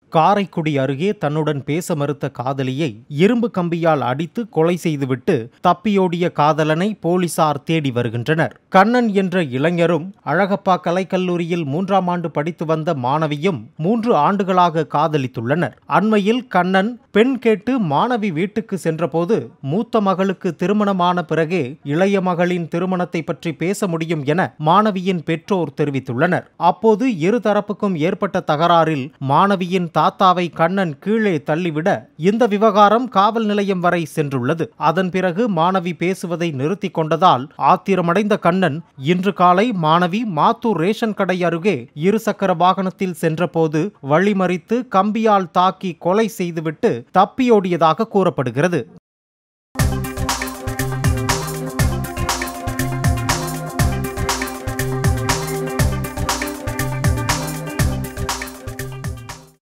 காரைக்குடி அருகே தன்னுடன் பேச மறுத்த காதலியை இரும்பு கம்பியால் அடித்து கொலை செய்துவிட்டு தப்பியோடிய காதலனை போலீசார் தேடி வருகின்றனர் கண்ணன் என்ற இளைஞரும் அழகப்பா கலைக்கல்லூரியில் மூன்றாம் ஆண்டு படித்து வந்த மாணவியும் மூன்று ஆண்டுகளாக காதலித்துள்ளனர் அண்மையில் கண்ணன் பெண் கேட்டு மாணவி வீட்டுக்கு சென்றபோது மூத்த மகளுக்கு திருமணமான பிறகே இளைய மகளின் திருமணத்தை பற்றி பேச முடியும் என மாணவியின் பெற்றோர் தெரிவித்துள்ளனர் அப்போது இரு தரப்புக்கும் ஏற்பட்ட தகராறில் மாணவியின் தாத்தாவை கண்ணன் கீழே தள்ளிவிட இந்த விவகாரம் காவல் நிலையம் வரை சென்றுள்ளது அதன் பிறகு மாணவி பேசுவதை நிறுத்திக் கொண்டதால் ஆத்திரமடைந்த கண்ணன் இன்று காலை மாணவி மாத்தூர் ரேஷன் கடை அருகே இருசக்கர வாகனத்தில் சென்றபோது வழிமறித்து கம்பியால் தாக்கி கொலை செய்துவிட்டு தப்பியோடியதாக கூறப்படுகிறது